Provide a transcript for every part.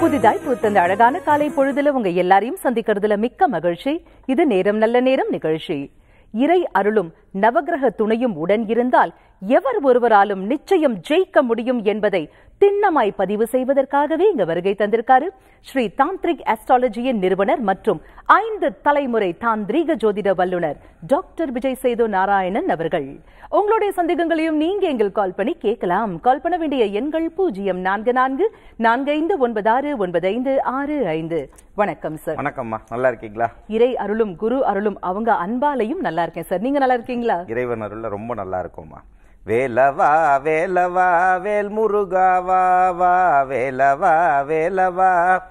புதிதாய் பூத்த இந்த அழகான காலை பொழுதுல உங்க எல்லாரையும் சந்திக்கிறதுல மிக்க மகிழ்ச்சி இது நேரம் நல்ல நேரம் நிகழ்ச்சி இறை அருளும் நவக்கிரக துணையும் உடன் இருந்தால் எவர் ஒருவராலும் நிச்சயம் ஜெயிக்க முடியும் என்பதை திண்ணமாய் பதிவு செய்வதற்காகவே இங்க வருகை தந்திருக்காரு ஸ்ரீ தாந்திரிக் அஸ்ட்ராலஜியின் நிறுவனர் மற்றும் ஐந்து தலைமுறை தாந்திரீக ஜோதிட வல்லுனர் டாக்டர் விஜய் சேது நாராயணன் அவர்கள் உங்களுடைய சந்தேகங்களையும் நீங்க எங்கள் கால் பண்ணி கேட்கலாம் கால் பண்ண வேண்டிய எண்கள் பூஜ்ஜியம் நான்கு நான்கு நான்கு ஐந்து ஒன்பது ஆறு ஒன்பது ஐந்து ஆறு ஐந்து வணக்கம் சார் வணக்கம்மா நல்லா இருக்கீங்களா இறை அருளும் குரு அருளும் அவங்க அன்பாலையும் நல்லா இருக்கேன் சார் நீங்க நல்லா இருக்கீங்களா இறைவன் அருள்ல ரொம்ப நல்லா இருக்கும்மா வேலவா வேலவா வேல் முருகா வா வா வேலவா வேலவா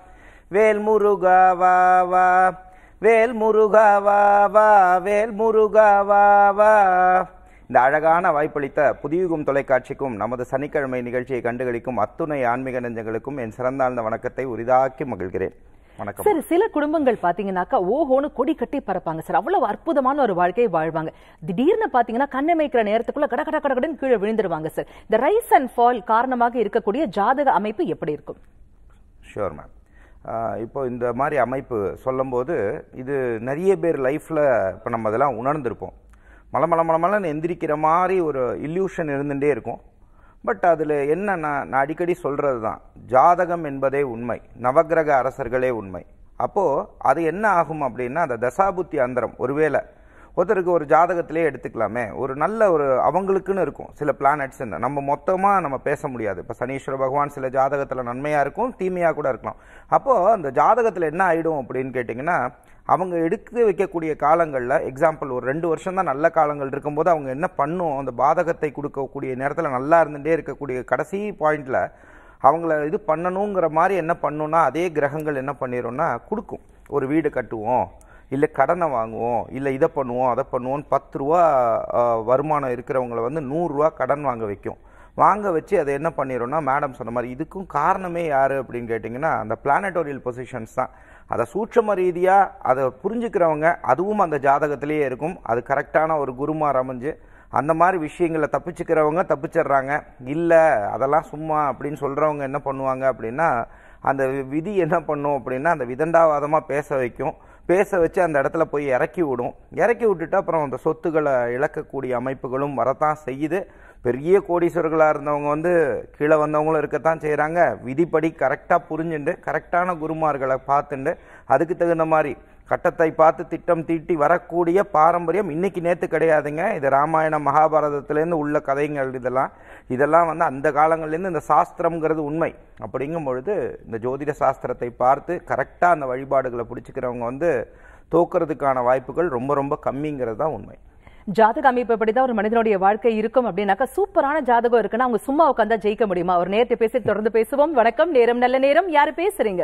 வேல் முருகா வா வா வேல் முருகா வா வா வேல் முருகா வா வா இந்த அழகான வாய்ப்பளித்த புதியுகம் தொலைக்காட்சிக்கும் நமது சனிக்கிழமை நிகழ்ச்சியை கண்டுகளிக்கும் அத்துணை ஆன்மீக நெஞ்சங்களுக்கும் என் சிறந்தாழ்ந்த வணக்கத்தை உரிதாக்கி மகிழ்கிறேன் வணக்கம் சார் சில குடும்பங்கள் பாத்தீங்கன்னாக்கா ஓஹோன்னு கொடி கட்டி பறப்பாங்க சார் அவ்வளவு அற்புதமான ஒரு வாழ்க்கையை வாழ்வாங்க திடீர்னு பாத்தீங்கன்னா கண்ணை மேய்க்கிற நேரத்துக்குள்ள கட கட கடகடன்னு கீழே விழுந்துருவாங்க சார் இந்த ரைஸ் அண்ட் ஃபால் காரணமாக இருக்கக்கூடிய ஜாதக அமைப்பு எப்படி இருக்கும் ஷுவர் மேம் இப்போ இந்த மாதிரி அமைப்பு சொல்லும்போது இது நிறைய பேர் லைஃப்பில் இப்போ நம்ம அதெல்லாம் உணர்ந்திருப்போம் மல மல மல மலன்னு எந்திரிக்கிற மாதிரி ஒரு இல்யூஷன் இருந்துகிட்டே இருக்கும் பட் அதில் என்ன நான் நான் அடிக்கடி சொல்கிறது தான் ஜாதகம் என்பதே உண்மை நவக்கிரக அரசர்களே உண்மை அப்போது அது என்ன ஆகும் அப்படின்னா அந்த தசாபுத்தி அந்தரம் ஒருவேளை ஒருத்தருக்கு ஒரு ஜாதகத்திலே எடுத்துக்கலாமே ஒரு நல்ல ஒரு அவங்களுக்குன்னு இருக்கும் சில பிளானட்ஸ் நம்ம மொத்தமாக நம்ம பேச முடியாது இப்போ சனீஸ்வர பகவான் சில ஜாதகத்தில் நன்மையாக இருக்கும் தீமையாக கூட இருக்கலாம் அப்போது அந்த ஜாதகத்தில் என்ன ஆகிடும் அப்படின்னு கேட்டிங்கன்னா அவங்க எடுத்து வைக்கக்கூடிய காலங்களில் எக்ஸாம்பிள் ஒரு ரெண்டு வருஷம் தான் நல்ல காலங்கள் இருக்கும்போது அவங்க என்ன பண்ணும் அந்த பாதகத்தை கொடுக்கக்கூடிய நேரத்தில் நல்லா இருந்துகிட்டே இருக்கக்கூடிய கடைசி பாயிண்டில் அவங்கள இது பண்ணணுங்கிற மாதிரி என்ன பண்ணுன்னா அதே கிரகங்கள் என்ன பண்ணிடும்னா கொடுக்கும் ஒரு வீடு கட்டுவோம் இல்லை கடனை வாங்குவோம் இல்லை இதை பண்ணுவோம் அதை பண்ணுவோம்னு பத்து ரூபா அஹ், வருமானம் இருக்கிறவங்கள வந்து நூறுரூவா கடன் வாங்க வைக்கும் வாங்க வச்சு அதை என்ன பண்ணிடும்னா மேடம் சொன்ன மாதிரி இதுக்கும் காரணமே யார் அப்படின்னு கேட்டிங்கன்னா அந்த பிளானட்டோரியல் பொசிஷன்ஸ் தான் அதை சூட்சம ரீதியாக அதை புரிஞ்சுக்கிறவங்க அதுவும் அந்த ஜாதகத்திலேயே இருக்கும் அது கரெக்டான ஒரு குருமார் அமைஞ்சு அந்த மாதிரி விஷயங்களை தப்பிச்சுக்கிறவங்க தப்பிச்சிடுறாங்க இல்லை அதெல்லாம் சும்மா அப்படின்னு சொல்கிறவங்க என்ன பண்ணுவாங்க அப்படின்னா அந்த விதி என்ன பண்ணும் அப்படின்னா அந்த விதண்டாவாதமாக பேச வைக்கும் பேச வச்சு அந்த இடத்துல போய் இறக்கி விடும் இறக்கி விட்டுட்டு அப்புறம் அந்த சொத்துக்களை இழக்கக்கூடிய அமைப்புகளும் வரத்தான் செய்யுது பெரிய கோடீஸ்வரர்களாக இருந்தவங்க வந்து கீழே வந்தவங்களும் இருக்கத்தான் செய்கிறாங்க விதிப்படி கரெக்டாக புரிஞ்சுண்டு கரெக்டான குருமார்களை பார்த்துண்டு அதுக்கு தகுந்த மாதிரி கட்டத்தை பார்த்து திட்டம் தீட்டி வரக்கூடிய பாரம்பரியம் இன்னைக்கு நேற்று கிடையாதுங்க இது ராமாயணம் மகாபாரதத்துலேருந்து உள்ள கதைகள் இதெல்லாம் இதெல்லாம் வந்து அந்த காலங்கள்லேருந்து இந்த சாஸ்திரம்ங்கிறது உண்மை அப்படிங்கும் பொழுது இந்த ஜோதிட சாஸ்திரத்தை பார்த்து கரெக்டாக அந்த வழிபாடுகளை பிடிச்சிக்கிறவங்க வந்து தோக்கிறதுக்கான வாய்ப்புகள் ரொம்ப ரொம்ப கம்மிங்கிறது தான் உண்மை ஜாதக அமைப்பு எப்படிதான் ஒரு மனிதனுடைய வாழ்க்கை இருக்கும் அப்படின்னாக்கா சூப்பரான ஜாதகம் இருக்குன்னா அவங்க சும்மா உட்காந்தா ஜெயிக்க முடியுமா ஒரு நேரத்தை பேசி தொடர்ந்து பேசுவோம் வணக்கம் நேரம் நல்ல நேரம் யாரு பேசுறீங்க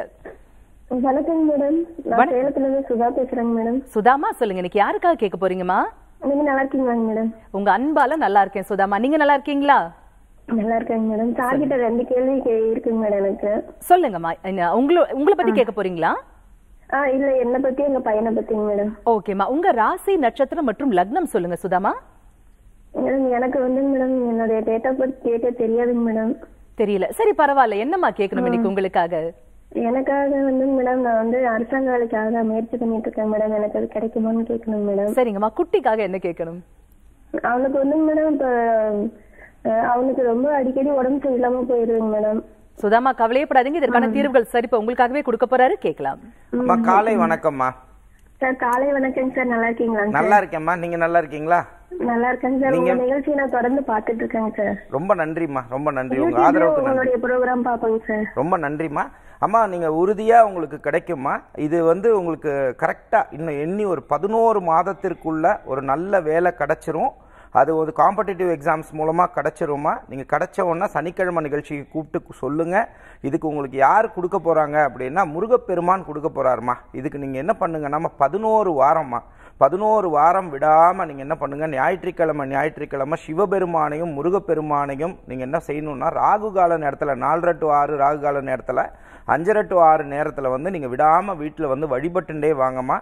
வணக்கம் மேடம் நான் சேலத்துல இருந்து சுதா பேசுறேங்க மேடம் சுதாமா சொல்லுங்க இன்னைக்கு யாருக்காக கேட்க போறீங்கம்மா நீங்க நல்லா இருக்கீங்களாங்க மேடம் உங்க அன்பால நல்லா இருக்கேன் சுதாமா நீங்க நல்லா இருக்கீங்களா நல்லா இருக்காங்க மேடம் சார் கிட்ட ரெண்டு கேள்வி கே- இருக்குங்க மேடம் எனக்கு சொல்லுங்கம்மா என்ன உங்களை உங்களை பத்தி கேட்க போறீங்களா ஆ இல்ல என்ன பத்தி எங்க பையனை பத்திங்க மேடம் ஓகேம்மா உங்க ராசி நட்சத்திரம் மற்றும் லக்னம் சொல்லுங்க சுதாமா மேடம் எனக்கு வந்து மேடம் என்னுடைய டேட் ஆஃப் பர்த் கேட்டே தெரியாதுங்க மேடம் தெரியல சரி பரவாயில்ல என்னம்மா கேட்கணும் இன்னைக்கு உங்களுக்காக எனக்காக வந்து மேடம் நான் வந்து அரசாங்க வேலைக்காக முயற்சி பண்ணிட்டு இருக்கேன் மேடம் எனக்கு அது கிடைக்குமான்னு கேட்கணும் மேடம் சரிங்கம்மா குட்டிக்காக என்ன கேட்கணும் அவனுக்கு வந்து மேடம் இப்ப அஹ், அவனுக்கு ரொம்ப அடிக்கடி உடம்பு சரியில்லாம போயிருதுங்க மேடம் சுதாமா கவலையப்படாதீங்க இதற்கான தீர்வுகள் சரி இப்ப உங்களுக்காகவே கொடுக்க போறாரு கேட்கலாம் அம்மா காலை வணக்கம்மா சார் காலை வணக்கங்க சார் நல்லா இருக்கீங்களா நல்லா இருக்கேம்மா நீங்கள் நல்லா இருக்கீங்களா நல்லா இருக்கேங்க சார் உங்க நிகழ்ச்சியை நான் தொடர்ந்து பாத்துட்டு இருக்கேங்க சார் ரொம்ப நன்றிம்மா ரொம்ப நன்றி உங்கள் யூடியூப்ல ஆதரவுக்கு நன்றி உங்களுடைய ப்ரோக்ராம் பாப்பேங்க சார் ரொம்ப நன்றிம்மா அம்மா நீங்கள் உறுதியாக உங்களுக்கு கிடைக்குமா இது வந்து உங்களுக்கு கரெக்டாக இன்னும் எண்ணி ஒரு பதினோரு மாதத்திற்குள்ள ஒரு நல்ல வேலை கிடைச்சிரும் அது ஒரு காம்படிட்டிவ் எக்ஸாம்ஸ் மூலமாக கிடைச்சிருமா நீங்கள் கிடைச்ச உடனே சனிக்கிழமை நிகழ்ச்சிக்கு கூப்பிட்டு சொல்லுங்கள் இதுக்கு உங்களுக்கு யார் கொடுக்க போகிறாங்க அப்படின்னா முருகப்பெருமான் கொடுக்க போகிறாருமா இதுக்கு நீங்கள் என்ன பண்ணுங்கன்னா பதினோரு வாரம்மா பதினோரு வாரம் விடாமல் நீங்கள் என்ன பண்ணுங்கள் ஞாயிற்றுக்கிழமை ஞாயிற்றுக்கிழமை சிவபெருமானையும் முருகப்பெருமானையும் நீங்கள் என்ன செய்யணும்னா ராகு கால நேரத்தில் நாலரை டு ஆறு ராகு கால நேரத்தில் அஞ்சரை டு ஆறு நேரத்தில் வந்து நீங்கள் விடாமல் வீட்டில் வந்து வழிபட்டுண்டே வாங்கம்மா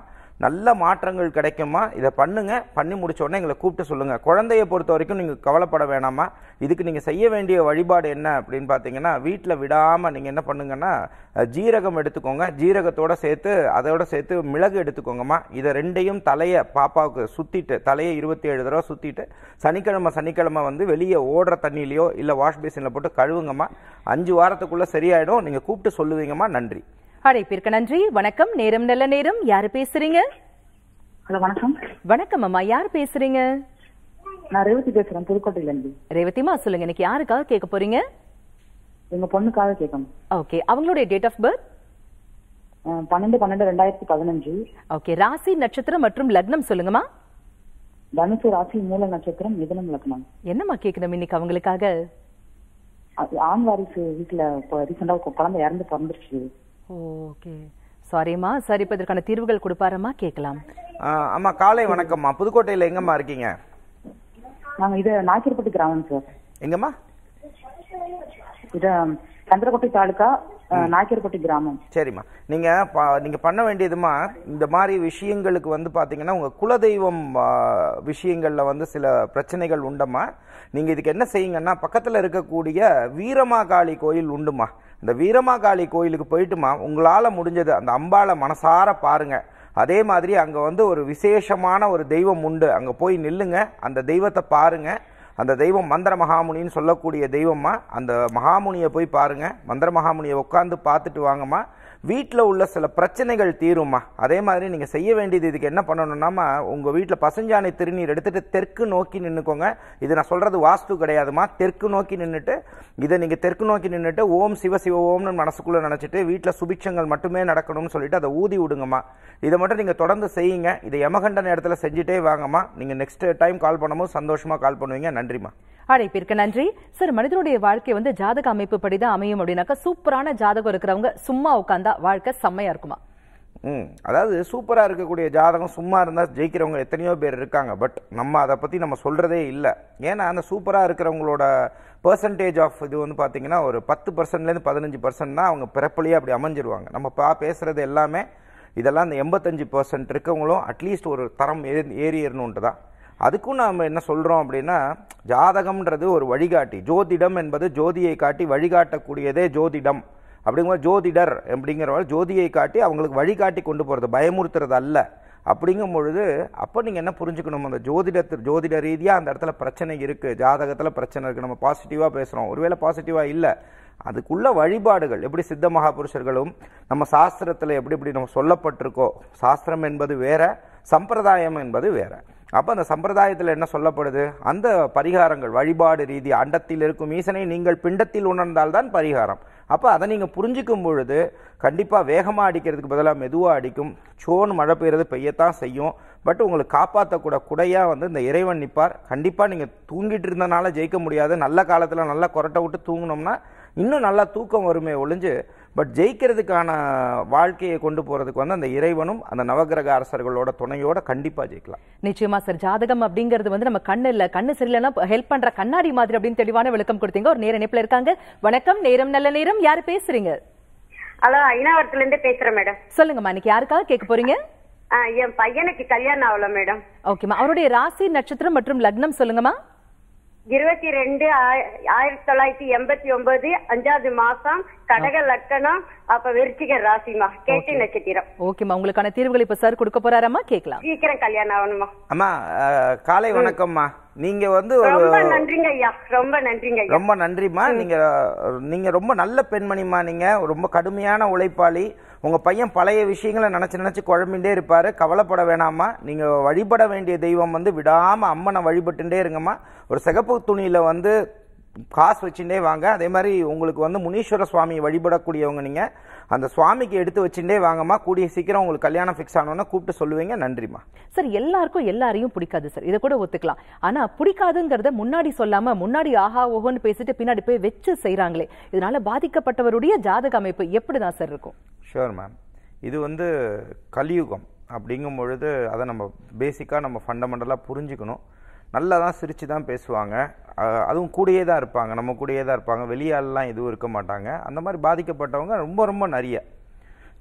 நல்ல மாற்றங்கள் கிடைக்குமா இதை பண்ணுங்க பண்ணி முடிச்ச உடனே எங்களை கூப்பிட்டு சொல்லுங்க குழந்தைய பொறுத்த வரைக்கும் நீங்க கவலைப்பட வேணாமா இதுக்கு நீங்க செய்ய வேண்டிய வழிபாடு என்ன அப்படின்னு பார்த்தீங்கன்னா வீட்டில் விடாம நீங்க என்ன பண்ணுங்கன்னா அஹ், ஜீரகம் எடுத்துக்கோங்க ஜீரகத்தோட சேர்த்து அதோட சேர்த்து மிளகு எடுத்துக்கோங்கம்மா இதை ரெண்டையும் தலையை பாப்பாவுக்கு சுத்திட்டு தலையை இருபத்தி ஏழு தடவை சுத்திட்டு சனிக்கிழமை சனிக்கிழமை வந்து வெளியே ஓடுற தண்ணியிலையோ இல்லை வாஷ் பேசினில் போட்டு கழுவுங்கம்மா அஞ்சு வாரத்துக்குள்ள சரியாயிடும் நீங்க கூப்பிட்டு சொல்லுவீங்கம்மா நன்றி அழைப்பிற்கு நன்றி வணக்கம் நேரம் நல்ல நேரம் யாரு பேசுறீங்க ஹலோ வணக்கம் வணக்கம் அம்மா யார் பேசுறீங்க நான் ரேவதி பேசுறேன் புதுக்கோட்டையில இருந்து ரேவதிமா சொல்லுங்க இன்னைக்கு யாருக்காக கேட்க போறீங்க எங்க பொண்ணுக்காக கேட்கணும் ஓகே அவங்களுடைய டேட் ஆஃப் பர்த் அஹ் பன்னெண்டு பன்னெண்டு ரெண்டாயிரத்தி பதினஞ்சு ஓகே ராசி நட்சத்திரம் மற்றும் லக்னம் சொல்லுங்கம்மா தனுசு ராசி மூல நட்சத்திரம் மிதனம் லக்னம் என்னம்மா கேட்கணும் இன்னைக்கு அவங்களுக்காக அது ஆண் வாரிசு வீட்டுல இப்போ ரீசெண்டா குழந்தை இறந்து பிறந்துருச்சு ஓகே சாரிம்மா சரி இப்ப இதற்கான தீர்வுகள் கொடுப்பாரம்மா கேட்கலாம் ஆஹ் அம்மா காலை வணக்கம்மா புதுக்கோட்டையில் எங்கம்மா இருக்கீங்க நாங்க இது நாய்க்கர்பட்டி கிராமம் சார் எங்கம்மா இது சந்திரகோட்டை தாலுகா அஹ், நாய்க்கர்பட்டி கிராமம் சரிம்மா நீங்க ப- நீங்க பண்ண வேண்டியதுமா இந்த மாதிரி விஷயங்களுக்கு வந்து பாத்தீங்கன்னா உங்க குலதெய்வம் ஆ, விஷயங்கள்ல வந்து சில பிரச்சனைகள் உண்டம்மா நீங்க இதுக்கு என்ன செய்யுங்கன்னா பக்கத்துல இருக்கக்கூடிய வீரமாகாளி கோயில் உண்டுமா இந்த வீரமாகாளி கோயிலுக்கு போயிட்டுமா உங்களால முடிஞ்சது அந்த அம்பாளை மனசார பாருங்க அதே மாதிரி அங்க வந்து ஒரு விசேஷமான ஒரு தெய்வம் உண்டு அங்க போய் நில்லுங்க அந்த தெய்வத்தை பாருங்க அந்த தெய்வம் மந்திர மகாமுனின்னு சொல்லக்கூடிய தெய்வம்மா அந்த மகாமுனியை போய் பாருங்க மந்திர மகாமுனியை உட்காந்து பார்த்துட்டு வாங்கம்மா வீட்டில் உள்ள சில பிரச்சனைகள் தீரும்மா அதே மாதிரி நீங்கள் செய்ய வேண்டியது இதுக்கு என்ன பண்ணணும்னாமா உங்கள் வீட்டில் பசுஞ்சாணி திருநீர் எடுத்துட்டு தெற்கு நோக்கி நின்றுக்கோங்க இது நான் சொல்கிறது வாஸ்து கிடையாதுமா தெற்கு நோக்கி நின்றுட்டு இதை நீங்கள் தெற்கு நோக்கி நின்றுட்டு ஓம் சிவ சிவ ஓம்னு மனசுக்குள்ளே நினச்சிட்டு வீட்டில் சுபிட்சங்கள் மட்டுமே நடக்கணும்னு சொல்லிட்டு அதை ஊதி விடுங்கம்மா இதை மட்டும் நீங்கள் தொடர்ந்து செய்யுங்க இதை யமகண்ட நேரத்தில் செஞ்சுட்டே வாங்கம்மா நீங்கள் நெக்ஸ்ட் டைம் கால் பண்ணும்போது சந்தோஷமாக கால் பண்ணுவீங்க நன்றிம்மா அழைப்பிற்கு நன்றி சார் மனிதனுடைய வாழ்க்கை வந்து ஜாதக அமைப்பு படிதான் அமையும் அப்படின்னாக்கா சூப்பரான ஜாதகம் இருக்கிறவங்க சும்மா உட்கார்ந்தா வாழ்க்கை செம்மையா இருக்குமா ம் அதாவது சூப்பராக இருக்கக்கூடிய ஜாதகம் சும்மா இருந்தால் ஜெயிக்கிறவங்க எத்தனையோ பேர் இருக்காங்க பட் நம்ம அதை பற்றி நம்ம சொல்கிறதே இல்லை ஏன்னா அந்த சூப்பராக இருக்கிறவங்களோட பர்சன்டேஜ் ஆஃப் இது வந்து பார்த்தீங்கன்னா ஒரு பத்து பர்சன்ட்லேருந்து பதினஞ்சு பர்சன்ட் தான் அவங்க பிறப்புலேயே அப்படி அமைஞ்சிருவாங்க நம்ம பா பேசுகிறது எல்லாமே இதெல்லாம் இந்த எண்பத்தஞ்சு பர்சன்ட் இருக்கவங்களும் அட்லீஸ்ட் ஒரு தரம் ஏறி ஏறி ஏறணுன்ட்டு தான் அதுக்கும் நாம் என்ன சொல்கிறோம் அப்படின்னா ஜாதகம்ன்றது ஒரு வழிகாட்டி ஜோதிடம் என்பது ஜோதியை காட்டி வழிகாட்டக்கூடியதே ஜோதிடம் அப்படிங்கும்போது ஜோதிடர் அப்படிங்கிறவர் ஜோதியை காட்டி அவங்களுக்கு வழிகாட்டி கொண்டு போகிறது பயமுறுத்துறது அல்ல அப்படிங்கும் பொழுது அப்போ நீங்கள் என்ன புரிஞ்சுக்கணும் அந்த ஜோதிடத்து ஜோதிட ரீதியாக அந்த இடத்துல பிரச்சனை இருக்குது ஜாதகத்தில் பிரச்சனை இருக்குது நம்ம பாசிட்டிவாக பேசுகிறோம் ஒருவேளை பாசிட்டிவாக இல்லை அதுக்குள்ள வழிபாடுகள் எப்படி சித்த மகாபுருஷர்களும் நம்ம சாஸ்திரத்தில் எப்படி எப்படி நம்ம சொல்லப்பட்டிருக்கோ சாஸ்திரம் என்பது வேற சம்பிரதாயம் என்பது வேற அப்போ அந்த சம்பிரதாயத்தில் என்ன சொல்லப்படுது அந்த பரிகாரங்கள் வழிபாடு ரீதி அண்டத்தில் இருக்கும் ஈசனை நீங்கள் பிண்டத்தில் உணர்ந்தால்தான் பரிகாரம் அப்போ அதை நீங்கள் புரிஞ்சுக்கும் பொழுது கண்டிப்பாக வேகமாக அடிக்கிறதுக்கு பதிலாக மெதுவாக அடிக்கும் சோன்னு மழை பெய்யறது பெய்யத்தான் செய்யும் பட் உங்களுக்கு காப்பாற்றக்கூட குடையாக வந்து இந்த இறைவன் நிற்பார் கண்டிப்பாக நீங்கள் தூங்கிட்டு இருந்தனால ஜெயிக்க முடியாது நல்ல காலத்தில் நல்லா கொரட்டை விட்டு தூங்கினோம்னா இன்னும் நல்லா தூக்கம் வருமே ஒழிஞ்சு பட் ஜெயிக்கிறதுக்கான வாழ்க்கையை கொண்டு போகிறதுக்கு வந்து அந்த இறைவனும் அந்த நவகிரக அரசர்களோட துணையோட கண்டிப்பாக ஜெயிக்கலாம் நிச்சயமா சார் ஜாதகம் அப்படிங்கிறது வந்து நம்ம கண்ணு இல்ல கண்ணு சரியில்லைன்னா ஹெல்ப் பண்ற கண்ணாடி மாதிரி அப்படின்னு தெளிவான விளக்கம் கொடுத்தீங்க ஒரு நேர இணைப்புல இருக்காங்க வணக்கம் நேரம் நல்ல நேரம் யாரு பேசுறீங்க ஹலோ ஐநாவரத்துல இருந்து பேசுறேன் மேடம் சொல்லுங்கம்மா இன்னைக்கு யாருக்காக கேட்க போறீங்க ஆ, என் பையனுக்கு கல்யாணம் ஆகல மேடம் ஓகேம்மா அவருடைய ராசி நட்சத்திரம் மற்றும் லக்னம் சொல்லுங்கம்மா இருபத்தி ரெண்டு ஆயிரத்தி தொள்ளாயிரத்தி எண்பத்தி ஒன்பது அஞ்சாவது மாசம் கடக லக்கணம் அப்ப விருச்சிக ராசிமா கேட்டி நட்சத்திரம் ஓகேம்மா உங்களுக்கான தீர்வுகள் இப்ப சார் கொடுக்க போறாரம்மா கேட்கலாம் சீக்கிரம் கல்யாணம் ஆகணுமா அம்மா அஹ், காலை வணக்கம்மா நீங்க வந்து ஒரு ரொம்ப நன்றிங்க ஐயா ரொம்ப நன்றிங்க ஐயா ரொம்ப நன்றிம்மா நீங்க நீங்க ரொம்ப நல்ல பெண்மணிம்மா நீங்க ரொம்ப கடுமையான உழைப்பாளி உங்க பையன் பழைய விஷயங்களை நினைச்சு நினைச்சு குழம்பிண்டே இருப்பாரு கவலைப்பட வேணாமா நீங்க வழிபட வேண்டிய தெய்வம் வந்து விடாம அம்மனை வழிபட்டுட்டே இருங்கம்மா ஒரு சிகப்பு துணியில வந்து காசு வச்சுட்டே வாங்க அதே மாதிரி உங்களுக்கு வந்து முனீஸ்வர சுவாமி வழிபடக்கூடியவங்க நீங்க அந்த சுவாமிக்கு எடுத்து வச்சுட்டே வாங்கம்மா கூடிய சீக்கிரம் உங்களுக்கு கல்யாணம் ஃபிக்ஸ் ஆனோன்னா கூப்பிட்டு சொல்லுவீங்க நன்றிம்மா சார் எல்லாருக்கும் எல்லாரையும் பிடிக்காது சார் இதை கூட ஒத்துக்கலாம் ஆனா பிடிக்காதுங்கிறத முன்னாடி சொல்லாம முன்னாடி ஆஹா ஓஹோன்னு பேசிட்டு பின்னாடி போய் வச்சு செய்றாங்களே இதனால பாதிக்கப்பட்டவருடைய ஜாதக அமைப்பு எப்படிதான் சார் இருக்கும் ஷுவர் மேம் இது வந்து கலியுகம் அப்படிங்கும் பொழுது அதை நம்ம பேசிக்காக நம்ம ஃபண்டமெண்டலாக புரிஞ்சுக்கணும் நல்லா தான் சிரித்து தான் பேசுவாங்க அஹ் அதுவும் கூடயே தான் இருப்பாங்க நம்ம கூடயே தான் இருப்பாங்க வெளியாலெலாம் எதுவும் இருக்க மாட்டாங்க அந்த மாதிரி பாதிக்கப்பட்டவங்க ரொம்ப ரொம்ப நிறைய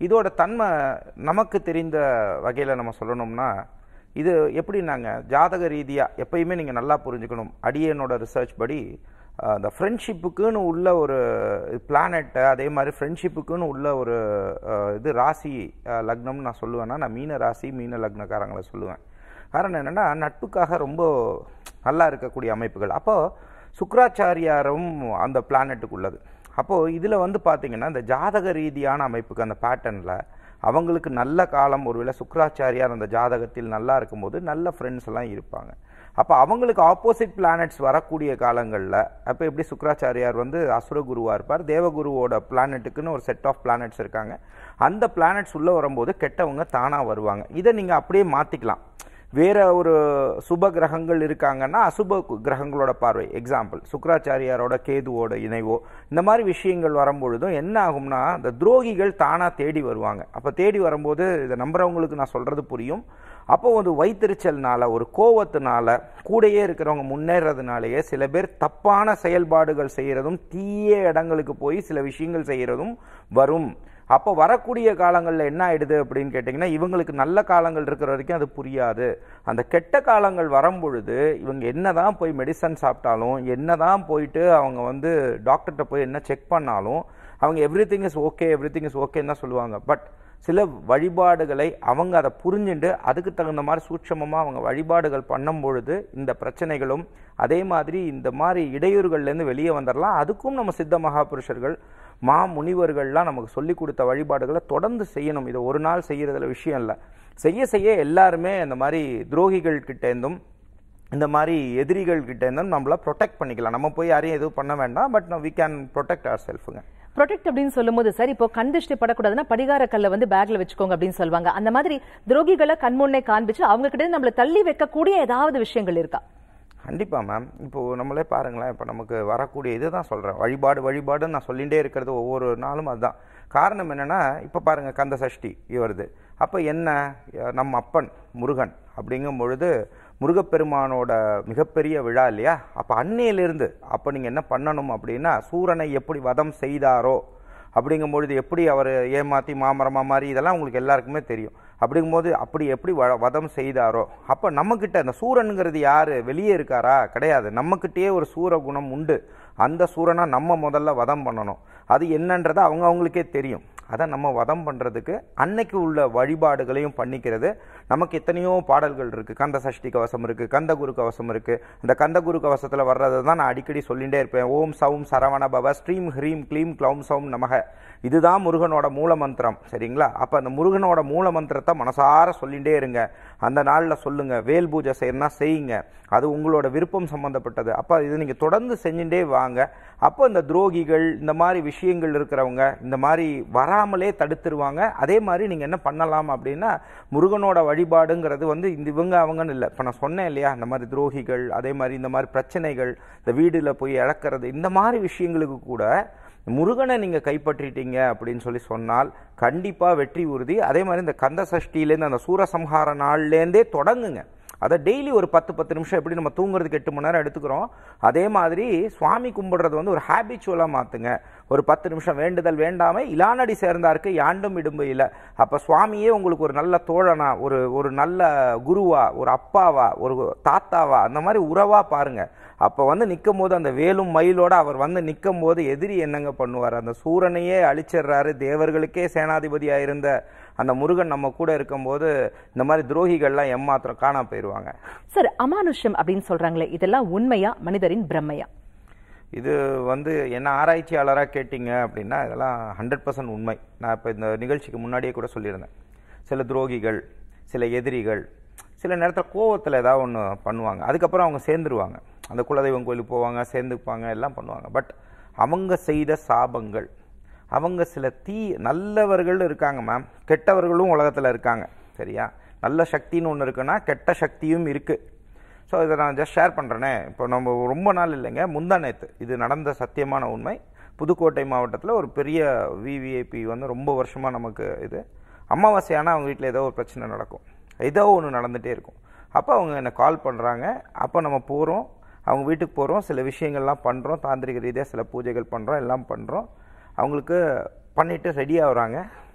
இதோட தன்மை நமக்கு தெரிந்த வகையில் நம்ம சொல்லணும்னா இது எப்படின்னாங்க ஜாதக ரீதியாக எப்பயுமே நீங்கள் நல்லா புரிஞ்சுக்கணும் அடியனோட ரிசர்ச் படி அஹ், இந்த ஃப்ரெண்ட்ஷிப்புக்குன்னு உள்ள ஒரு பிளானெட்டை அதே மாதிரி ஃப்ரெண்ட்ஷிப்புக்குன்னு உள்ள ஒரு அஹ், இது ராசி அஹ், லக்னம்னு நான் சொல்லுவேன்னா நான் மீன ராசி மீன லக்னக்காரங்களை சொல்லுவேன் காரணம் என்னென்னா நட்புக்காக ரொம்ப நல்லா இருக்கக்கூடிய அமைப்புகள் அப்போது சுக்ராச்சாரியாரும் அந்த பிளானெட்டுக்குள்ளது அப்போது இதில் வந்து பார்த்தீங்கன்னா இந்த ஜாதக ரீதியான அமைப்புக்கு அந்த பேட்டர்னில் அவங்களுக்கு நல்ல காலம் ஒருவேளை சுக்ராச்சாரியார் அந்த ஜாதகத்தில் நல்லா இருக்கும்போது நல்ல ஃப்ரெண்ட்ஸ் எல்லாம் இருப்பாங்க அப்போ அவங்களுக்கு ஆப்போசிட் பிளானட்ஸ் வரக்கூடிய காலங்களில் அப்போ எப்படி சுக்ராச்சாரியார் வந்து அசுரகுருவாக இருப்பார் தேவகுருவோட பிளானெட்டுக்குன்னு ஒரு செட் ஆஃப் பிளானட்ஸ் இருக்காங்க அந்த பிளானட்ஸ் உள்ளே வரும்போது கெட்டவங்க தானாக வருவாங்க இதை நீங்கள் அப்படியே மாற்றிக்கலாம் வேற ஒரு சுப கிரகங்கள் இருக்காங்கன்னா அசுப கு- கிரகங்களோட பார்வை எக்ஸாம்பிள் சுக்கராச்சாரியாரோட கேதுவோட இணைவோ இந்த மாதிரி விஷயங்கள் வரும்பொழுதும் என்ன ஆகும்னா இந்த துரோகிகள் தானா தேடி வருவாங்க அப்ப தேடி வரும்போது இதை நம்புறவங்களுக்கு நான் சொல்றது புரியும் அப்போ ஒரு வைத்தறிச்சல்னால ஒரு கோவத்தினால கூடயே இருக்கிறவங்க முன்னேறதுனாலேயே சில பேர் தப்பான செயல்பாடுகள் செய்யறதும் தீய இடங்களுக்கு போய் சில விஷயங்கள் செய்யறதும் வரும் அப்போ வரக்கூடிய காலங்களில் என்ன ஆயிடுது அப்படின்னு கேட்டிங்கன்னா இவங்களுக்கு நல்ல காலங்கள் இருக்கிற வரைக்கும் அது புரியாது அந்த கெட்ட காலங்கள் வரும் பொழுது இவங்க என்னதான் போய் மெடிசன் சாப்பிட்டாலும் என்னதான் போயிட்டு அவங்க வந்து டாக்டர்கிட்ட போய் என்ன செக் பண்ணாலும் அவங்க everything is okay everything is ஓகேன்னு தான் சொல்லுவாங்க பட் சில வழிபாடுகளை அவங்க அதை புரிஞ்சுண்டு அதுக்கு தகுந்த மாதிரி சூட்சமமாக அவங்க வழிபாடுகள் பண்ணும் பொழுது இந்த பிரச்சனைகளும் அதே மாதிரி இந்த மாதிரி இடையூறுகள்லேருந்து வெளியே வந்துடலாம் அதுக்கும் நம்ம சித்த மகாபுருஷர்கள் மா முனிவர்கள்லாம் நமக்கு சொல்லி கொடுத்த வழிபாடுகளை தொடர்ந்து செய்யணும் இது ஒரு நாள் செய்யறதுல விஷயம் இல்லை செய்ய செய்ய எல்லாருமே அந்த மாதிரி துரோகிகள் கிட்டேருந்தும் இந்த மாதிரி எதிரிகள் கிட்ட இருந்தும் நம்மள ப்ரொடெக்ட் பண்ணிக்கலாம் நம்ம போய் யாரையும் எதுவும் பண்ண வேண்டாம் but we can protect our செல்ஃபுங்க ப்ரொடெக்ட் அப்படின்னு சொல்லும்போது சார் இப்போ கண் திருஷ்டி படக்கூடாதுன்னா படிகார கல்லை வந்து பேக்ல வச்சுக்கோங்க அப்படின்னு சொல்லுவாங்க அந்த மாதிரி துரோகிகளை கண்முன்னே காண்பிச்சு அவங்க கிட்ட இருந்து நம்மள தள்ளி வைக்கக்கூடிய ஏதாவது விஷயங்கள் இருக்கா கண்டிப்பா மேம் இப்போ நம்மளே பாருங்களேன் இப்போ நமக்கு வரக்கூடிய இதுதான் சொல்றேன் வழிபாடு வழிபாடுன்னு நான் சொல்லிகிட்டே இருக்கிறது ஒவ்வொரு நாளும் அதுதான் காரணம் என்னன்னா இப்போ பாருங்க கந்த சஷ்டி வருது அப்போ என்ன அஹ் நம்ம அப்பன் முருகன் அப்படிங்கும் பொழுது முருகப்பெருமானோட மிகப்பெரிய விழா இல்லையா அப்போ அன்னையிலிருந்து அப்போ நீங்கள் என்ன பண்ணணும் அப்படின்னா சூரனை எப்படி வதம் செய்தாரோ அப்படிங்கும்பொழுது எப்படி அவர் ஏமாத்தி மாமரமா மாதிரி இதெல்லாம் உங்களுக்கு எல்லாருக்குமே தெரியும் அப்படிங்கும்போது அப்படி எப்படி வ- வதம் செய்தாரோ அப்போ நம்மக்கிட்ட அந்த சூரனுங்கிறது யாரு வெளியே இருக்காரா கிடையாது நம்மக்கிட்டயே ஒரு சூர குணம் உண்டு அந்த சூரனை நம்ம முதல்ல வதம் பண்ணணும் அது என்னன்றது அவங்க அவங்களுக்கே தெரியும் அதை நம்ம வதம் பண்ணுறதுக்கு அன்னைக்கு உள்ள வழிபாடுகளையும் பண்ணிக்கிறது நமக்கு எத்தனையோ பாடல்கள் இருக்குது கந்த சஷ்டி கவசம் இருக்குது கந்தகுரு கவசம் இருக்குது இந்த கந்தகுரு கவசத்தில் வர்றது தான் நான் அடிக்கடி சொல்லிகிட்டே இருப்பேன் ஓம் சவும் சரவண பவ ஸ்ரீம் ஹ்ரீம் க்ளீம் க்ளௌம் சவும் நமக இதுதான் முருகனோட மூல மந்திரம் சரிங்களா அப்போ அந்த முருகனோட மூல மந்திரத்தை மனசார சொல்லிகிட்டே இருங்க அந்த நாளில் சொல்லுங்க வேல் பூஜை செய்யணும்னா செய்யுங்க அது உங்களோட விருப்பம் சம்பந்தப்பட்டது அப்போ இது நீங்கள் தொடர்ந்து செஞ்சுட்டே வாங்க அப்போ இந்த துரோகிகள் இந்த மாதிரி விஷயங்கள் இருக்கிறவங்க இந்த மாதிரி வராமலே தடுத்துருவாங்க அதே மாதிரி நீங்கள் என்ன பண்ணலாம் அப்படின்னா முருகனோட வழிபாடுங்கிறது வந்து இந்த இவங்க அவங்கன்னு இல்லை இப்போ நான் சொன்னேன் இல்லையா இந்த மாதிரி துரோகிகள் அதே மாதிரி இந்த மாதிரி பிரச்சனைகள் இந்த வீடுல போய் இழக்கிறது இந்த மாதிரி விஷயங்களுக்கு கூட முருகனை நீங்கள் கைப்பற்றிட்டீங்க அப்படின்னு சொல்லி சொன்னால் கண்டிப்பாக வெற்றி உறுதி அதே மாதிரி இந்த கந்த சஷ்டியிலேருந்து அந்த சூரசம்ஹார நாள்லேருந்தே தொடங்குங்க அதை டெய்லி ஒரு பத்து பத்து நிமிஷம் எப்படி நம்ம தூங்குறதுக்கு எட்டு மணி நேரம் எடுத்துக்கிறோம் அதே மாதிரி சுவாமி கும்பிடுறது வந்து ஒரு ஹேபிச்சுவலாக மாற்றுங்க ஒரு பத்து நிமிஷம் வேண்டுதல் வேண்டாமல் இலானடி சேர்ந்தாருக்கு யாண்டும் இடும்பு இல்லை அப்போ சுவாமியே உங்களுக்கு ஒரு நல்ல தோழனா ஒரு ஒரு நல்ல குருவா ஒரு அப்பாவா ஒரு தாத்தாவா அந்த மாதிரி உறவா பாருங்க அப்போ வந்து நிற்கும் போது அந்த வேலும் மயிலோட அவர் வந்து நிற்கும் போது எதிரி என்னங்க பண்ணுவார் அந்த சூரனையே அழிச்சிடுறாரு தேவர்களுக்கே சேனாதிபதியாக இருந்த அந்த முருகன் நம்ம கூட இருக்கும்போது இந்த மாதிரி துரோகிகள்லாம் எம்மாத்திரம் காணாம போயிடுவாங்க சார் அமானுஷ்யம் அப்படின்னு சொல்றாங்களே இதெல்லாம் உண்மையா மனிதரின் பிரம்மையா இது வந்து என்ன ஆராய்ச்சியாளராக கேட்டிங்க அப்படின்னா இதெல்லாம் ஹண்ட்ரட் பர்சன்ட் உண்மை நான் இப்போ இந்த நிகழ்ச்சிக்கு முன்னாடியே கூட சொல்லியிருந்தேன் சில துரோகிகள் சில எதிரிகள் சில நேரத்தில் கோவத்தில் ஏதாவது ஒன்று பண்ணுவாங்க அதுக்கப்புறம் அவங்க சேர்ந்துருவாங்க அந்த குலதெய்வம் கோயிலுக்கு போவாங்க சேர்ந்துப்பாங்க எல்லாம் பண்ணுவாங்க பட் அவங்க செய்த சாபங்கள் அவங்க சில தீ நல்லவர்கள் இருக்காங்க மேம் கெட்டவர்களும் உலகத்தில் இருக்காங்க சரியா நல்ல சக்தின்னு ஒன்று இருக்குன்னா கெட்ட சக்தியும் இருக்குது ஸோ இதை நான் ஜஸ்ட் ஷேர் பண்ணுறேனே இப்போ நம்ம ரொம்ப நாள் இல்லைங்க முந்தா நேத்து இது நடந்த சத்தியமான உண்மை புதுக்கோட்டை மாவட்டத்தில் ஒரு பெரிய விவிஐபி வந்து ரொம்ப வருஷமாக நமக்கு இது அமாவாசையான அவங்க வீட்டில் ஏதோ ஒரு பிரச்சனை நடக்கும் ஏதோ ஒன்று நடந்துகிட்டே இருக்கும் அப்போ அவங்க என்னை கால் பண்ணுறாங்க அப்போ நம்ம போகிறோம் அவங்க வீட்டுக்கு போகிறோம் சில விஷயங்கள்லாம் பண்ணுறோம் தாந்திரிக ரீதியாக சில பூஜைகள் பண்ணுறோம் எல்லாம் பண்ணுறோம் அவங்களுக்கு பண்ணிவிட்டு ரெடி ஆகுறாங்க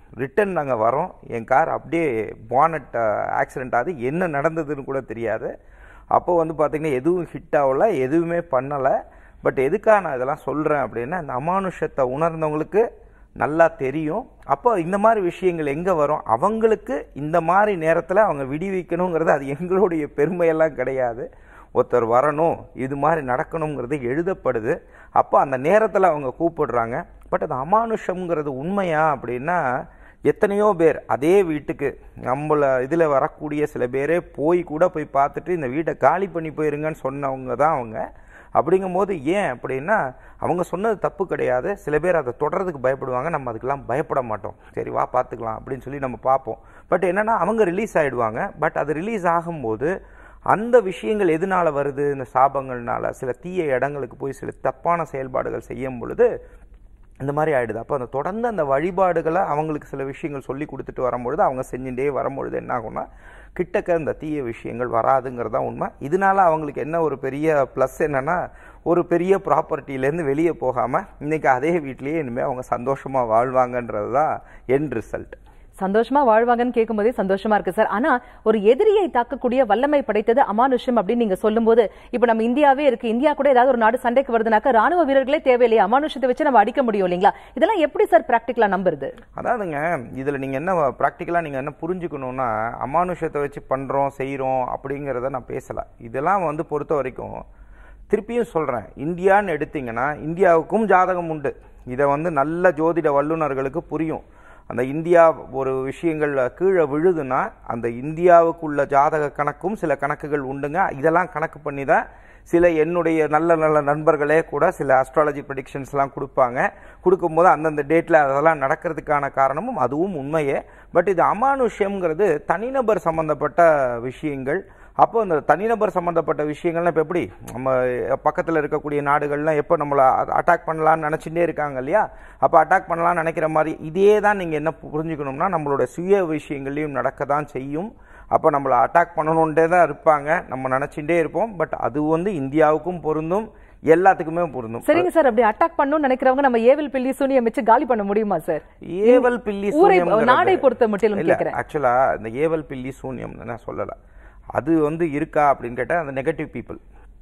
ரிட்டன் நாங்கள் வரோம் என் கார் அப்படியே பானட் ஆக்சிடென்ட் ஆகுது என்ன நடந்ததுன்னு கூட தெரியாது அப்போ வந்து பார்த்திங்கன்னா எதுவும் ஹிட் ஆகல எதுவுமே பண்ணலை பட் எதுக்காக நான் இதெல்லாம் சொல்கிறேன் அப்படின்னா இந்த அமானுஷத்தை உணர்ந்தவங்களுக்கு நல்லா தெரியும் அப்போ இந்த மாதிரி விஷயங்கள் எங்கே வரும் அவங்களுக்கு இந்த மாதிரி நேரத்தில் அவங்க விடுவிக்கணுங்கிறது அது எங்களுடைய பெருமையெல்லாம் கிடையாது ஒருத்தர் வரணும் இது மாதிரி நடக்கணுங்கிறது எழுதப்படுது அப்போ அந்த நேரத்தில் அவங்க கூப்பிடுறாங்க பட் அது அமானுஷம்ங்கிறது உண்மையா அப்படின்னா எத்தனையோ பேர் அதே வீட்டுக்கு நம்மள இதில் வரக்கூடிய சில பேரே போய் கூட போய் பார்த்துட்டு இந்த வீட்டை காலி பண்ணி போயிருங்கன்னு சொன்னவங்க தான் அவங்க அப்படிங்கும்போது ஏன் அப்படின்னா அவங்க சொன்னது தப்பு கிடையாது சில பேர் அதை தொடர்றதுக்கு பயப்படுவாங்க நம்ம அதுக்கெல்லாம் பயப்பட மாட்டோம் சரி வா பார்த்துக்கலாம் அப்படின்னு சொல்லி நம்ம பார்ப்போம் பட் என்னன்னா அவங்க ரிலீஸ் ஆயிடுவாங்க பட் அது ரிலீஸ் ஆகும்போது அந்த விஷயங்கள் எதனால வருது இந்த சாபங்கள்னால சில தீய இடங்களுக்கு போய் சில தப்பான செயல்பாடுகள் செய்யும் பொழுது இந்த மாதிரி ஆயிடுது அப்போ அந்த தொடர்ந்து அந்த வழிபாடுகளை அவங்களுக்கு சில விஷயங்கள் சொல்லி கொடுத்துட்டு வரும்பொழுது அவங்க செஞ்சுட்டே வரும்பொழுது என்ன ஆகும்னா கிட்டக்க இந்த தீய விஷயங்கள் வராதுங்கிறது தான் உண்மை இதனால அவங்களுக்கு என்ன ஒரு பெரிய ப்ளஸ் என்னன்னா ஒரு பெரிய ப்ராப்பர்ட்டிலேருந்து வெளியே போகாமல் இன்னைக்கு அதே வீட்லேயே இனிமேல் அவங்க சந்தோஷமாக வாழ்வாங்கன்றது தான் என் ரிசல்ட் சந்தோஷமா வாழ்வாங்கன்னு கேட்கும்போதே சந்தோஷமா இருக்கு சார் ஆனா ஒரு எதிரியை தாக்கக்கூடிய வல்லமை படைத்தது அமானுஷ்யம் அப்படின்னு நீங்க சொல்லும்போது இப்ப நம்ம இந்தியாவே இருக்கு இந்தியா கூட ஏதாவது ஒரு நாடு சண்டைக்கு வருதுனாக்கா ராணுவ வீரர்களே தேவையில்லையா அமானுஷத்தை வச்சு நம்ம அடிக்க முடியும் இல்லைங்களா இதெல்லாம் எப்படி சார் பிராக்டிகலா நம்புறது அதாவதுங்க இதில் நீங்கள் என்ன ப்ராக்டிக்கலாக நீங்கள் என்ன புரிஞ்சுக்கணுன்னா அமானுஷத்தை வச்சு பண்ணுறோம் செய்கிறோம் அப்படிங்கிறத நான் பேசலை இதெல்லாம் வந்து பொறுத்த வரைக்கும் திருப்பியும் சொல்கிறேன் இந்தியான்னு எடுத்தீங்கன்னா இந்தியாவுக்கும் ஜாதகம் உண்டு இதை வந்து நல்ல ஜோதிட வல்லுநர்களுக்கு புரியும் அந்த இந்தியா ஒரு விஷயங்கள் கீழே விழுதுன்னா அந்த இந்தியாவுக்குள்ள ஜாதக கணக்கும் சில கணக்குகள் உண்டுங்க இதெல்லாம் கணக்கு பண்ணி தான் சில என்னுடைய நல்ல நல்ல நண்பர்களே கூட சில அஸ்ட்ராலஜி ப்ரெடிக்ஷன்ஸ்லாம் கொடுப்பாங்க கொடுக்கும்போது அந்தந்த டேட்டில் அதெல்லாம் நடக்கிறதுக்கான காரணமும் அதுவும் உண்மையே பட் இது அமானுஷ்யம்ங்கிறது தனிநபர் சம்பந்தப்பட்ட விஷயங்கள் அப்போ இந்த தனிநபர் சம்மந்தப்பட்ட விஷயங்கள்லாம் இப்போ எப்படி நம்ம பக்கத்தில் இருக்கக்கூடிய நாடுகள்லாம் எப்போ நம்மளை அட்டாக் பண்ணலாம்னு நினச்சிட்டே இருக்காங்க இல்லையா அப்போ அட்டாக் பண்ணலாம்னு நினைக்கிற மாதிரி இதே தான் நீங்கள் என்ன புரிஞ்சுக்கணும்னா நம்மளோட சுய விஷயங்கள்லையும் நடக்க தான் செய்யும் அப்போ நம்மளை அட்டாக் பண்ணணுன்ட்டே தான் இருப்பாங்க நம்ம நினச்சிட்டே இருப்போம் பட் அது வந்து இந்தியாவுக்கும் பொருந்தும் எல்லாத்துக்குமே பொருந்தும் சரிங்க சார் அப்படி அட்டாக் பண்ணணும்னு நினைக்கிறவங்க நம்ம ஏவில் பில்லி சூனியம் வச்சு காலி பண்ண முடியுமா சார் ஏவல் பில்லி ஊரை சூன்யம்ங்கிறது- நாடை பொறுத்த மட்டிலும் இல்ல, கேட்கிறேன் ஆக்சுவலா இந்த ஏவல் பில்லி சூன்யம் நான் சொல்லல அது வந்து இருக்கா அப்படின்னு கேட்டா அந்த நெகட்டிவ் பீப்புள்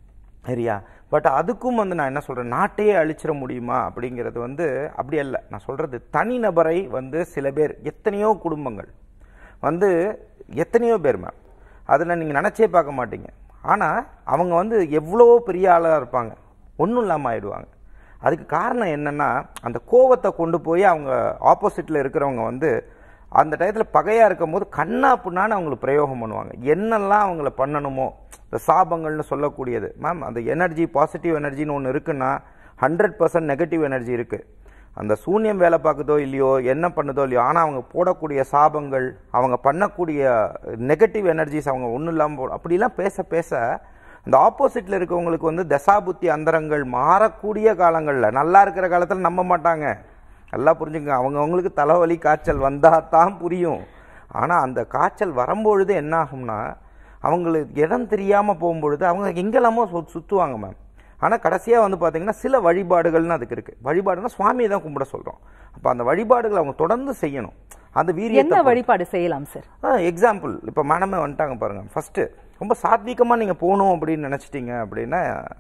சரியா பட் அதுக்கும் வந்து நான் என்ன சொல்றேன் நாட்டையே அழிச்சிட முடியுமா அப்படிங்கிறது வந்து அப்படி அல்ல நான் சொல்றது தனிநபரை வந்து சில பேர் எத்தனையோ குடும்பங்கள் வந்து எத்தனையோ பேர் மேம் அதில் நீங்கள் நினச்சே பார்க்க மாட்டீங்க ஆனால் அவங்க வந்து எவ்வளோ பெரிய ஆளாக இருப்பாங்க ஒன்றும் இல்லாமல் ஆயிடுவாங்க அதுக்கு காரணம் என்னன்னா அந்த கோவத்தை கொண்டு போய் அவங்க ஆப்போசிட்டில் இருக்கிறவங்க வந்து அந்த டயத்தில் பகையாக இருக்கும் போது கண்ணா புண்ணான்னு அவங்களுக்கு பிரயோகம் பண்ணுவாங்க என்னெல்லாம் அவங்கள பண்ணணுமோ இந்த சாபங்கள்னு சொல்லக்கூடியது மேம் அந்த எனர்ஜி பாசிட்டிவ் எனர்ஜின்னு ஒன்று இருக்குன்னா ஹண்ட்ரட் பர்சன்ட் நெகட்டிவ் எனர்ஜி இருக்குது அந்த சூன்யம் வேலை பார்க்குதோ இல்லையோ என்ன பண்ணுதோ இல்லையோ ஆனால் அவங்க போடக்கூடிய சாபங்கள் அவங்க பண்ணக்கூடிய நெகட்டிவ் எனர்ஜிஸ் அவங்க ஒன்றும் இல்லாமல் போ அப்படிலாம் பேச பேச அந்த ஆப்போசிட்டில் இருக்கவங்களுக்கு வந்து தசாபுத்தி அந்தரங்கள் மாறக்கூடிய காலங்களில் நல்லா இருக்கிற காலத்தில் நம்ப மாட்டாங்க நல்லா புரிஞ்சுங்க அவங்க அவங்களுக்கு தலைவலி காய்ச்சல் வந்தால் தான் புரியும் ஆனால் அந்த காய்ச்சல் வரும்பொழுது என்ன ஆகும்னா அவங்களுக்கு இடம் தெரியாமல் போகும்பொழுது அவங்க எங்கெல்லாமோ சு- சுத்துவாங்க மேம் ஆனால் கடைசியாக வந்து பார்த்தீங்கன்னா சில வழிபாடுகள்னு அதுக்கு இருக்குது வழிபாடுனா சுவாமியை தான் கும்பிட சொல்கிறோம் அப்போ அந்த வழிபாடுகளை அவங்க தொடர்ந்து செய்யணும் அந்த என்ன வீரியத்தை வழிபாடு செய்யலாம் சார் எக்ஸாம்பிள் இப்போ மேடமே வந்துட்டாங்க பாருங்க ஃபர்ஸ்ட் ரொம்ப சாத்வீகமாக நீங்கள் போகணும் அப்படின்னு நினச்சிட்டீங்க அப்படின்னா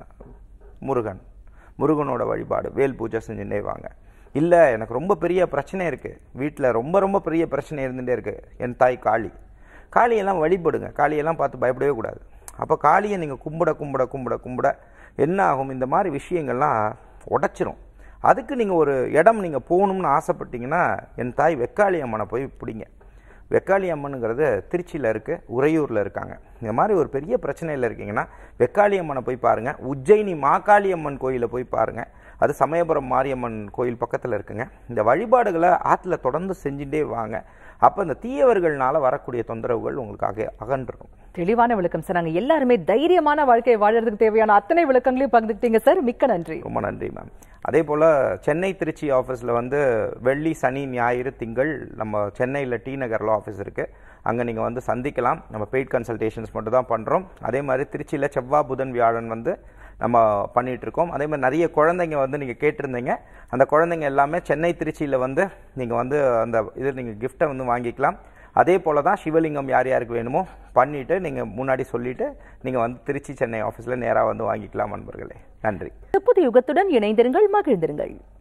முருகன் முருகனோட வழிபாடு வேல் பூஜை செஞ்சுட்டே வாங்க இல்லை எனக்கு ரொம்ப பெரிய பிரச்சனை இருக்குது வீட்டில் ரொம்ப ரொம்ப பெரிய பிரச்சனை இருந்துகிட்டே இருக்குது என் தாய் காளி காளியெல்லாம் வழிபடுங்க காளியெல்லாம் பார்த்து பயப்படவே கூடாது அப்போ காளியை நீங்கள் கும்பிட கும்பிட கும்பிட கும்பிட என்ன ஆகும் இந்த மாதிரி விஷயங்கள்லாம் உடைச்சிரும் அதுக்கு நீங்கள் ஒரு இடம் நீங்கள் போகணும்னு ஆசைப்பட்டீங்கன்னா என் தாய் வெக்காளி அம்மனை போய் பிடிங்க வெக்காளி அம்மனுங்கிறது திருச்சியில் இருக்குது உறையூரில் இருக்காங்க இந்த மாதிரி ஒரு பெரிய பிரச்சனையில் இருக்கீங்கன்னா வெக்காளி அம்மனை போய் பாருங்கள் உஜ்ஜயினி மாகாளி அம்மன் கோயிலை போய் பாருங்கள் அது சமயபுரம் மாரியம்மன் கோயில் பக்கத்தில் இருக்குங்க இந்த வழிபாடுகளை ஆற்றுல தொடர்ந்து செஞ்சுட்டே வாங்க அப்போ இந்த தீயவர்கள்னால வரக்கூடிய தொந்தரவுகள் உங்களுக்கு அக அகன்றும் தெளிவான விளக்கம் சார் நாங்க எல்லாருமே தைரியமான வாழ்க்கையை வாழறதுக்கு தேவையான அத்தனை விளக்கங்களையும் பகிர்ந்துக்கிட்டீங்க சார் மிக்க நன்றி ரொம்ப நன்றி மேம் அதே போல் சென்னை திருச்சி ஆஃபீஸில் வந்து வெள்ளி சனி ஞாயிறு திங்கள் நம்ம சென்னையில் டி நகரில் ஆஃபீஸ் இருக்குது அங்கே நீங்கள் வந்து சந்திக்கலாம் நம்ம பெய்ட் கன்சல்டேஷன்ஸ் மட்டும் தான் பண்ணுறோம் அதே மாதிரி திருச்சியில் செவ்வாய் புதன் வியாழன் வந்து நம்ம பண்ணிட்டு இருக்கோம் அதே மாதிரி நிறைய குழந்தைங்க வந்து நீங்கள் கேட்டிருந்தீங்க அந்த குழந்தைங்க எல்லாமே சென்னை திருச்சியில் வந்து நீங்கள் வந்து அந்த இது நீங்கள் கிஃப்ட்டை வந்து வாங்கிக்கலாம் அதே போல தான் சிவலிங்கம் யார் யாருக்கு வேணுமோ பண்ணிவிட்டு நீங்கள் முன்னாடி சொல்லிவிட்டு நீங்கள் வந்து திருச்சி சென்னை ஆஃபீஸில் நேராக வந்து வாங்கிக்கலாம் நண்பர்களே நன்றி புது யுகத்துடன் இணைந்திருங்கள் மகிழ்ந்திருங்கள்